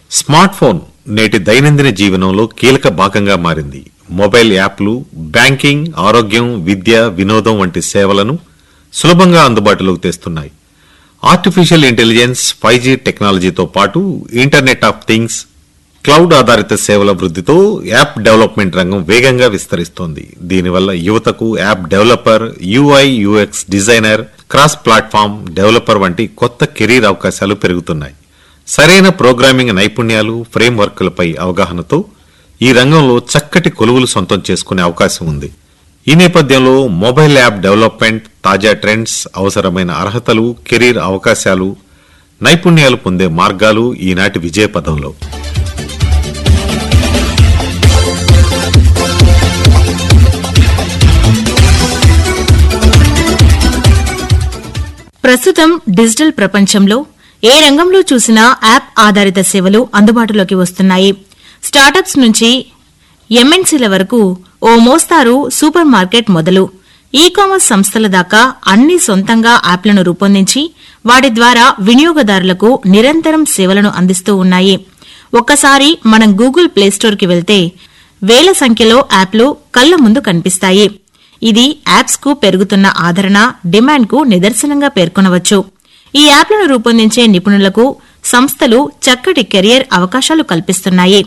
smart phone నేటి దైనందిన జీవనంలో కీలక భాగంగా మారింది మొబైల్ యాప్లు బ్యాంకింగ్ ఆరోగ్యం విద్య వినోదం వంటి సేవలను సులభంగా అందుబాటులోకి తెస్తున్నాయి ఆర్టిఫిషియల్ ఇంటెలిజెన్స్ ఫైవ్ జీ టెక్నాలజీతో పాటు ఇంటర్నెట్ ఆఫ్ థింగ్స్ క్లౌడ్ ఆధారిత సేవల వృద్ధితో యాప్ డెవలప్మెంట్ రంగం వేగంగా విస్తరిస్తోంది దీనివల్ల యువతకు app developer UI UX designer cross platform developer వంటి కొత్త కెరీర్ అవకాశాలు పెరుగుతున్నాయి సరైన ప్రోగ్రామింగ్ నైపుణ్యాలు ఫ్రేమ్వర్క్లపై అవగాహనతో ఈ రంగంలో చక్కటి కొలువులు సొంతం చేసుకునే అవకాశం ఉంది ఈ నేపథ్యంలో మొబైల్ యాప్ డెవలప్మెంట్ తాజా ట్రెండ్స్ అవసరమైన అర్హతలు కెరీర్ అవకాశాలు నైపుణ్యాలు పొందే మార్గాలు ఈనాటి విజయ పదంలో ప్రస్తుతం డిజిటల్ ప్రపంచంలో ఏ రంగంలో చూసినా యాప్ ఆధారిత సేవలు అందుబాటులోకి వస్తున్నాయి స్టార్టప్స్ నుంచి ఎంఎన్సీల వరకు ఓ మోస్తారు సూపర్ మార్కెట్ మొదలు ఈ కామర్స్ సంస్థల దాకా అన్ని సొంతంగా యాప్లను రూపొందించి వాటి ద్వారా వినియోగదారులకు నిరంతరం సేవలను అందిస్తూ ఉన్నాయి ఒక్కసారి మనం గూగుల్ ప్లేస్టోర్కి వెళ్తే వేల సంఖ్యలో యాప్లు కళ్ల ముందు కనిపిస్తాయి ఇది యాప్స్ కు పెరుగుతున్న ఆదరణ డిమాండ్ కు నిదర్శనంగా పేర్కొనవచ్చు ఈ యాప్లను రూపొందించే నిపుణులకు సంస్థలు చక్కటి కెరియర్ అవకాశాలు కల్పిస్తున్నాయి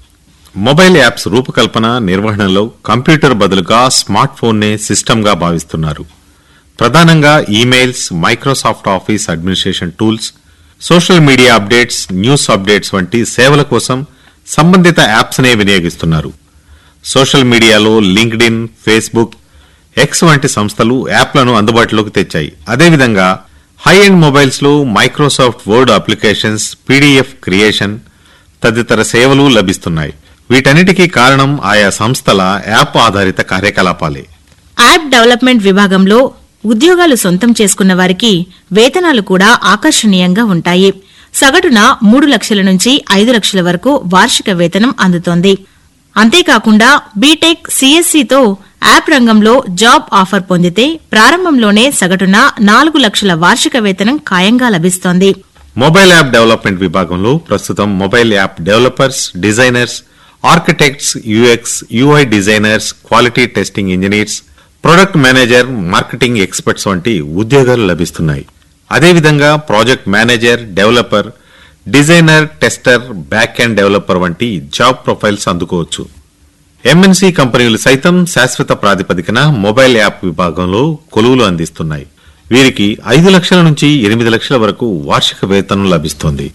మొబైల్ యాప్స్ రూపకల్పన నిర్వహణలో కంప్యూటర్ బదులుగా స్మార్ట్ ఫోన్నే సిస్టమ్గా భావిస్తున్నారు ప్రధానంగా emails Microsoft office administration tools social media updates news updates వంటి సేవల కోసం సంబంధిత యాప్స్నే వినియోగిస్తున్నారు సోషల్ మీడియాలో లింక్డ్ఇన్ ఫేస్బుక్ ఎక్స్ వంటి సంస్థలు యాప్లను అందుబాటులోకి తెచ్చాయి అదేవిధంగా హై ఎండ్ మొబైల్స్ లో Microsoft word applications PDF creation తదితర సేవలు లభిస్తున్నాయి వీటన్నిటికీ కారణం ఆయా సంస్థల యాప్ ఆధారిత కార్యకలాపాలే యాప్ డెవలప్మెంట్ విభాగంలో ఉద్యోగాలు సొంతం చేసుకున్న వారికి వేతనాలు కూడా ఆకర్షణీయంగా ఉంటాయి సగటున మూడు లక్షల నుంచి ఐదు లక్షల వరకు వార్షిక వేతనం అందుతోంది అంతేకాకుండా బీటెక్ సిఎస్సితో యాప్ రంగంలో జాబ్ ఆఫర్ పొందితే ప్రారంభంలోనే సగటున నాలుగు లక్షల వార్షిక వేతనం ఖాయంగా లభిస్తోంది మొబైల్ యాప్ డెవలప్మెంట్ విభాగంలో ప్రస్తుతం mobile app developers designers architects UX UI designers quality testing engineers product manager marketing experts వంటి ఉద్యోగాలు లభిస్తున్నాయి అదేవిధంగా project manager developer designer tester back end developer వంటి జాబ్ ప్రొఫైల్స్ అందుకోవచ్చు ఎంఎన్సీ కంపెనీలు సైతం శాశ్వత ప్రాతిపదికన మొబైల్ యాప్ విభాగంలో కొలువులు అందిస్తున్నాయి వీరికి ఐదు లక్షల నుంచి ఎనిమిది లక్షల వరకు వార్షిక వేతనం లభిస్తోంది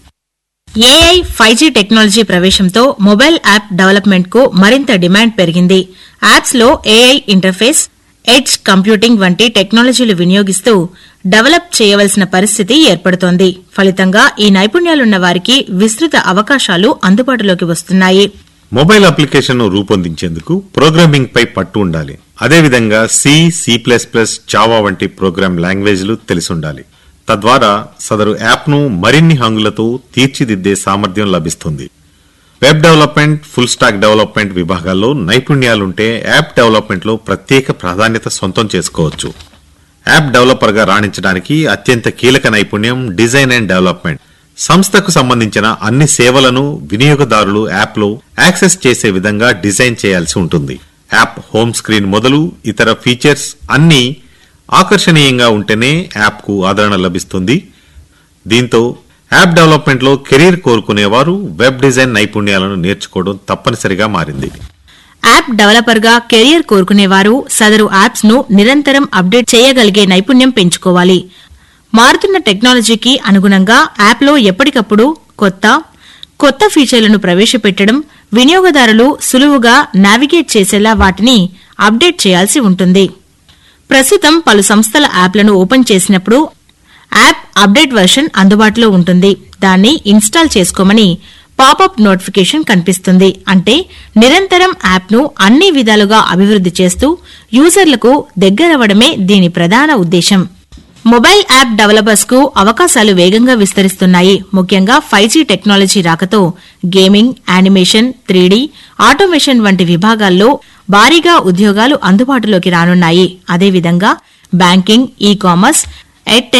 ఏఐ ఫైవ్ జీ టెక్నాలజీ ప్రవేశంతో మొబైల్ యాప్ డెవలప్మెంట్ కు మరింత డిమాండ్ పెరిగింది యాప్స్ లో ఏఐ ఇంటర్ఫేస్ ఎడ్జ్ కంప్యూటింగ్ వంటి టెక్నాలజీలు వినియోగిస్తూ డెవలప్ చేయవలసిన పరిస్థితి ఏర్పడుతోంది ఫలితంగా ఈ నైపుణ్యాలున్న వారికి విస్తృత అవకాశాలు అందుబాటులోకి వస్తున్నాయి మొబైల్ అప్లికేషన్ రూపొందించేందుకు ప్రోగ్రామింగ్ పై పట్టు ఉండాలి అదేవిధంగా C C plus plus Java వంటి ప్రోగ్రామ్ లాంగ్వేజ్లు తెలిసుండాలి తద్వారా సదరు యాప్ను మరిన్ని హంగులతో తీర్చిదిద్దే సామర్థ్యం లభిస్తుంది web development full stack development విభాగాల్లో నైపుణ్యాలుంటే యాప్ డెవలప్మెంట్లో ప్రత్యేక ప్రాధాన్యత సొంతం చేసుకోవచ్చు యాప్ డెవలపర్గా రాణించడానికి అత్యంత కీలక నైపుణ్యం డిజైన్ అండ్ డెవలప్మెంట్ సంస్థకు సంబంధించిన అన్ని సేవలను వినియోగదారులు యాప్లో యాక్సెస్ చేసే విధంగా డిజైన్ చేయాల్సి ఉంటుంది యాప్ హోమ్ స్క్రీన్ మొదలు ఇతర ఫీచర్స్ అన్నీ ఆకర్షణీయంగా ఉంటేనే యాప్కు ఆదరణ లభిస్తుంది దీంతో యాప్ డెవలప్మెంట్లో కెరీర్ కోరుకునేవారు వెబ్ డిజైన్ నైపుణ్యాలను నేర్చుకోవడం తప్పనిసరిగా మారింది యాప్ డెవలపర్ గా కెరియర్ కోరుకునేవారు సదరు యాప్స్ ను నిరంతరం అప్డేట్ చేయగలిగే నైపుణ్యం పెంచుకోవాలి మారుతున్న టెక్నాలజీకి అనుగుణంగా యాప్లో ఎప్పటికప్పుడు కొత్త కొత్త ఫీచర్లను ప్రవేశపెట్టడం వినియోగదారులు సులువుగా నావిగేట్ చేసేలా వాటిని అప్డేట్ చేయాల్సి ఉంటుంది ప్రస్తుతం పలు సంస్థల యాప్లను ఓపెన్ చేసినప్పుడు యాప్ అప్డేట్ వర్షన్ అందుబాటులో ఉంటుంది దాన్ని ఇన్స్టాల్ చేసుకోమని పాపప్ నోటిఫికేషన్ కనిపిస్తుంది అంటే నిరంతరం యాప్ను అన్ని విధాలుగా అభివృద్ది చేస్తూ యూజర్లకు దగ్గరవడమే దీని ప్రధాన ఉద్దేశం మొబైల్ యాప్ డెవలపర్స్ కు అవకాశాలు వేగంగా విస్తరిస్తున్నాయి ముఖ్యంగా ఫైవ్ జీ టెక్నాలజీ రాకతో గేమింగ్ యానిమేషన్ త్రీడీ ఆటోమేషన్ వంటి విభాగాల్లో భారీగా ఉద్యోగాలు అందుబాటులోకి రానున్నాయి అదేవిధంగా బ్యాంకింగ్ ఈ కామర్స్ ఎడ్